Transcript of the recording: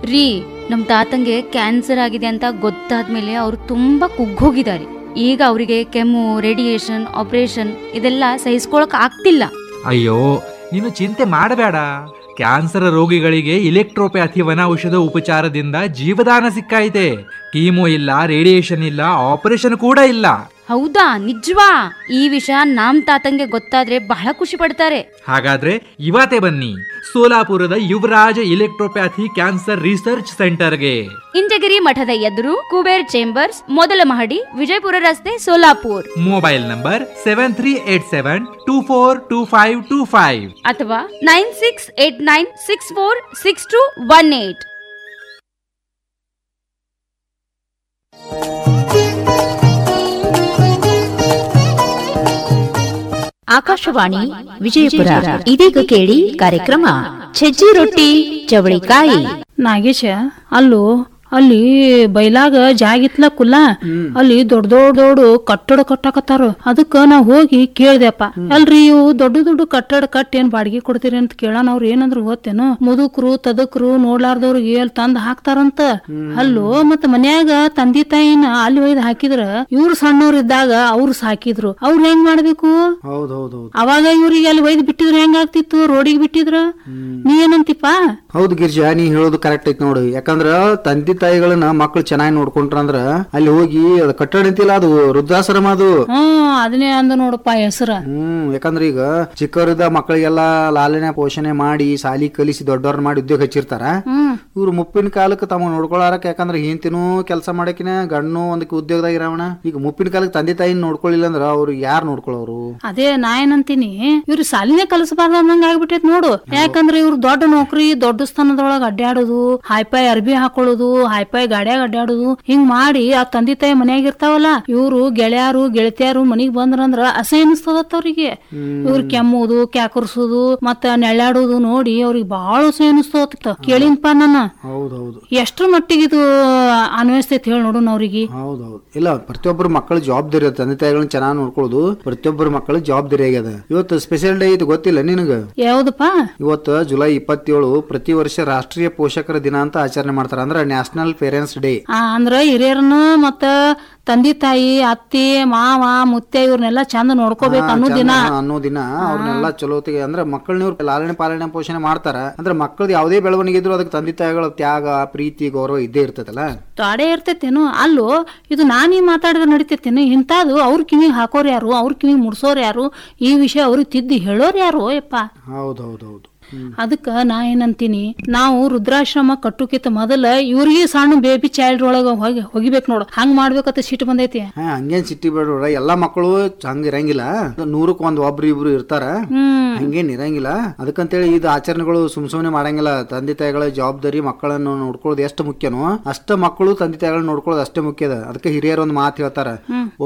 ರೀ ನಮ್ ತಾತಂಗೆ ಕ್ಯಾನ್ಸರ್ ಆಗಿದೆ ಅಂತ ಗೊತ್ತಾದ್ಮೇಲೆ ಅವ್ರು ತುಂಬಾ ಕುಗ್ಗೋಗಿದ್ದಾರೆ ಈಗ ಅವರಿಗೆ ಕೆಮ್ಮು ರೇಡಿಯೇಷನ್ ಆಪರೇಷನ್ ಇದೆಲ್ಲ ಸಹಿಸ್ಕೊಳಕ್ ಆಗ್ತಿಲ್ಲ ಅಯ್ಯೋ ನೀನು ಚಿಂತೆ ಮಾಡಬೇಡ ಕ್ಯಾನ್ಸರ್ ರೋಗಿಗಳಿಗೆ ಇಲೆಕ್ಟ್ರೋಪ್ಯಾಥಿ ವನ ಔಷಧ ಉಪಚಾರದಿಂದ ಜೀವದಾನ ಸಿಕ್ಕೈತೆ ಕೀಮೋ ಇಲ್ಲ ರೇಡಿಯೇಷನ್ ಇಲ್ಲ ಆಪರೇಷನ್ ಕೂಡ ಇಲ್ಲ ಹೌದಾ ನಿಜವಾ ಈ ವಿಷಯ ನಮ್ ತಾತಂಗೆ ಗೊತ್ತಾದ್ರೆ ಬಹಳ ಖುಷಿ ಪಡ್ತಾರೆ ಹಾಗಾದ್ರೆ ಇವತ್ತೇ ಬನ್ನಿ ಸೋಲಾಪುರದ ಯುವರಾಜ ಇಲೆಕ್ಟ್ರೋಪ್ಯಾಥಿ ಕ್ಯಾನ್ಸರ್ ರಿಸರ್ಚ್ ಸೆಂಟರ್ಗೆ ಇಂಚಗಿರಿ ಮಠದ ಎದುರು ಕುಬೇರ್ ಚೇಂಬರ್ಸ್ ಮೊದಲ ಮಹಡಿ ವಿಜಯಪುರ ರಸ್ತೆ Solapur mobile number seven three eight seven two four two five two five ಅಥವಾ nine six eight nine six four six two one eight Akashvani Vijayapura ಇದೀಗ ಕೇಳಿ ಕಾರ್ಯಕ್ರಮ ಸಜ್ಜಿ ರೊಟ್ಟಿ ಚವಳಿಕಾಯಿ ನಾಗೇಶ ಅಲ್ಲೋ ಅಲ್ಲಿ ಬೈಲಾಗ ಜಾಗಿತ್ಲ ಕುಲ್ಲ ಅಲ್ಲಿ ದೊಡ್ಡ ದೊಡ್ಡ ದೊಡ್ಡ ಕಟ್ಟಡ ಕಟ್ಟಾಕತ್ತಾರ ಅದಕ್ಕ ನಾ ಹೋಗಿ ಕೇಳ್ದೆಪ್ಪ ಅಲ್ರಿ ಇವು ದೊಡ್ಡ ದೊಡ್ಡ ಕಟ್ಟಡ ಕಟ್ಟಿ ಏನ್ ಬಾಡಿಗೆ ಕೊಡ್ತೀರಿ ಅಂತ ಕೇಳೋಣ ಅವ್ರ ಏನಂದ್ರು ಗೊತ್ತೇನು ಮುದುಕ್ರು ತದಕ್ರು ನೋಡ್ಲಾರ್ದವ್ರಿಗೆ ಅಲ್ಲಿ ತಂದ್ ಹಾಕ್ತಾರಂತ ಅಲ್ಲೋ ಮತ್ತ ಮನ್ಯಾಗ ತಂದಿ ತಾಯಿನ ಅಲ್ಲಿ ಒಯ್ದು ಹಾಕಿದ್ರ ಇವ್ರು ಸಣ್ಣವ್ರ ಇದ್ದಾಗ ಅವ್ರು ಸಾಕಿದ್ರು ಅವ್ರು ಹೆಂಗ್ ಮಾಡ್ಬೇಕು ಹೌದ್ ಹೌದ್ ಹೌದ್ ಅವಾಗ ಇವ್ರಿಗೆ ಅಲ್ಲಿ ಒಯ್ದು ಬಿಟ್ಟಿದ್ರ ಹೆಂಗಾಗ್ತಿತ್ತು ರೋಡಿಗೆ ಬಿಟ್ಟಿದ್ರ ನೀ ಏನಂತಿಪ್ಪ ಹೌದು ಗಿರ್ಜಾ ನೀ ಹೇಳೋದು ಕರೆಕ್ಟ್ ಐತಿ ನೋಡು ಯಾಕಂದ್ರ ತಂದೆ ತಾಯಿಗಳನ್ನ ಮಕ್ಳು ಚೆನ್ನಾಗಿ ನೋಡ್ಕೊಂಡ್ರ ಅಂದ್ರ ಅಲ್ಲಿ ಹೋಗಿ ಅದು ಕಟ್ಟಡ ಅಂತಿಲ್ಲ ಅದು ವೃದ್ಧಾಶ್ರಮ ಅದು ಹ್ಮ್ ಅದನ್ನೇ ಅಂದ ನೋಡಪ್ಪ ಹೆಸರ ಹ್ಮ್ ಯಾಕಂದ್ರ ಈಗ ಚಿಕ್ಕವರಿದ್ದ ಮಕ್ಕಳಿಗೆಲ್ಲ ಲಾಲನೆ ಪೋಷಣೆ ಮಾಡಿ ಸಾಲಿ ಕಲಿಸಿ ದೊಡ್ಡವ್ರನ್ನ ಮಾಡಿ ಉದ್ಯೋಗ ಹಚ್ಚಿರ್ತಾರ ಹ್ಮ್ ಇವ್ರು ಮುಪ್ಪಿನ ಕಾಲಕ್ಕೆ ತಮ್ಮ ನೋಡ್ಕೊಳಾರಕ್ ಯಾಕಂದ್ರ ಹೆಂತಿನೂ ಕೆಲಸ ಮಾಡಕಿನ ಗಂಡು ಒಂದಕ್ಕೆ ಉದ್ಯೋಗದಾಗ ಇರಾವಣ ಈಗ ಮುಪ್ಪಿನ ಕಾಲಕ್ಕೆ ತಂದೆ ತಾಯಿನ ನೋಡ್ಕೊಳ್ಳಿಲ್ಲ ಅಂದ್ರ ಅವ್ರು ಯಾರು ನೋಡ್ಕೊಳ್ಳೋರು ಅದೇ ನಾ ಏನಂತೀನಿ ಇವ್ರು ಸಾಲಿನೇ ಕಲಿಸಬಾರ್ದು ಅಂದಂಗ ಆಗ್ಬಿಟ್ಟೈತ್ ನೋಡು ಯಾಕಂದ್ರೆ ಇವ್ರು ದೊಡ್ಡ ನೌಕರಿ ದೊಡ್ಡ ಸ್ಥಾನದೊಳಗ ಅಡ್ಡಾಡೋದು ಹೈಫೈ ಅರ್ಬಿ ಹಾಕೊಳ್ಳೋದು ಹೈಫೈ ಗಾಡ್ಯಾಗ ಅಡ್ಡಾಡೋದು ಹಿಂಗ್ ಮಾಡಿ ಆ ತಂದೆ ತಾಯಿ ಮನ್ಯಾಗ ಇರ್ತಾವಲ್ಲ ಇವ್ರು ಗೆಳೆಯಾರು ಗೆಳತಿಯಾರು ಮನಿಗ್ ಬಂದ್ರಂದ್ರ ಅಸಹ್ಯ ಅನಿಸ್ತದತ್ತ ಅವ್ರಿಗೆ ಇವ್ರು ಕೆಮ್ಮುದು ಕ್ಯಾಕರ್ಸುದು ಮತ್ತ ನೆಳ್ಳಾಡೋದು ನೋಡಿ ಅವ್ರಿಗೆ ಬಹಳ ಅಸಹ್ಯ ಅನಿಸ್ತದ ಕೇಳಿನ್ಪ ನನ್ನ ಹೌದ್ ಹೌದು ಎಷ್ಟ್ರ ಮಟ್ಟಿಗೆ ಇದು ಅನ್ವಯಿಸ್ತೈತಿ ಹೇಳಿ ನೋಡೋಣ ಅವ್ರಿಗೆ ಹೌದೌದು ಇಲ್ಲ ಪ್ರತಿಯೊಬ್ಬರು ಮಕ್ಕಳ ಜವಾಬ್ದಾರಿ ಇರುತ್ತೆ ತಂದೆ ತಾಯಿಗಳನ್ನ ಚೆನ್ನಾಗಿ ನೋಡ್ಕೊಳ್ಳೋದು ಪ್ರತಿಯೊಬ್ಬರ ಮಕ್ಕಳ ಜವಾಬ್ದಾರಿ ಆಗ್ಯದ ಇವತ್ತು ಸ್ಪೆಷಲ್ ಡೇ ಇದು ಗೊತ್ತಿಲ್ಲ ನಿನಗ ಯಾವ್ದಪ್ಪ ಇವತ್ತು ಜುಲೈ ಇಪ್ಪತ್ತೇಳು ಪ್ರತಿ ವರ್ಷ ರಾಷ್ಟ್ರೀಯ ಪೋಷಕರ ದಿನ ಅಂತ ಆಚರಣೆ ಮಾಡ್ತಾರ ಅಂದ್ರೆ ನ್ಯಾಷನಲ್ ಪೇರೆಂಟ್ಸ್ ಡೇ ಆ ಅಂದ್ರ ಹಿರಿಯರನ್ನ ಮತ್ತ ತಂದೆ ತಾಯಿ ಅತ್ತಿ ಮಾವ ಮುತ್ತೆ ಇವ್ರನ್ನೆಲ್ಲ ಚಂದ ನೋಡ್ಕೋಬೇಕು ಅನ್ನೋ ದಿನ ಅನ್ನೋ ದಿನ ಅವ್ರನ್ನೆಲ್ಲ ಚಲೋತಿಗೆ ಅಂದ್ರೆ ಮಕ್ಕಳನ್ನ ಇವ್ರು ಲಾಲನೆ ಪಾಲನೆ ಪೋಷಣೆ ಮಾಡ್ತಾರ ಅಂದ್ರೆ ಮಕ್ಕಳದ್ ಯಾವುದೇ ಬೆಳವಣಿಗೆ ಇದ್ರು ಅದಕ್ಕೆ ತಂದೆ ತಾಯಿಗಳ ತ್ಯಾಗ ಪ್ರೀತಿ ಗೌರವ ಇದ್ದೇ ಇರ್ತದಲ್ಲ ತಾಡೆ ಇರ್ತೈತೇನು ಅಲ್ಲೋ ಇದು ನಾನೀ ಮಾತಾಡಿದ್ರೆ ನಡಿತೈತೇನು ಇಂಥದ್ದು ಅವ್ರ ಕಿವಿಗೆ ಹಾಕೋರ್ ಯಾರು ಅವ್ರ ಕಿವಿಗೆ ಮುಡ್ಸೋರ್ ಯಾರು ಈ ವಿಷಯ ಅವ್ರಿಗೆ ತಿದ್ದಿ ಹೇಳೋರ್ ಯಾರು ಯಪ್ಪ ಹೌದೌದೌದು ಅದಕ್ಕ ನಾ ಏನಂತೀನಿ ನಾವು ರುದ್ರಾಶ್ರಮ ಕಟ್ಟುಕಿತ ಮೊದಲ ಇವ್ರಿಗೆ ಸಣ್ಣ ಬೇಬಿ ಚೈಲ್ಡ್ ಒಳಗ ಹೋಗಿ ಹೋಗಿಬೇಕು ನೋಡು ಹಂಗ್ ಮಾಡ್ಬೇಕಂತ ಸಿಟ್ಟು ಬಂದೈತಿ ಹಾ ಹಂಗೇನ್ ಸಿಟ್ಟಿ ಬೇಡ ಎಲ್ಲಾ ಮಕ್ಕಳು ಹಂಗ ಇರಂಗಿಲ್ಲ ನೂರಕ್ ಒಂದ್ ಒಬ್ರು ಇಬ್ರು ಇರ್ತಾರ ಹ್ಮ್ ಹಂಗೇನ್ ಇರಂಗಿಲ್ಲ ಅದಕ್ಕಂತೇಳಿ ಇದು ಆಚರಣೆಗಳು ಸುಮ್ ಸುಮ್ನೆ ಮಾಡಂಗಿಲ್ಲ ತಂದೆ ತಾಯಿಗಳ ಜವಾಬ್ದಾರಿ ಮಕ್ಕಳನ್ನು ನೋಡ್ಕೊಳ್ಳೋದು ಎಷ್ಟು ಮುಖ್ಯನೋ ಅಷ್ಟ ಮಕ್ಕಳು ತಂದೆ ತಾಯಿಗಳನ್ನ ನೋಡ್ಕೊಳ್ಳೋದು ಅಷ್ಟೇ ಮುಖ್ಯದ ಅದಕ್ಕೆ ಹಿರಿಯರು ಒಂದು ಮಾತು ಹೇಳ್ತಾರ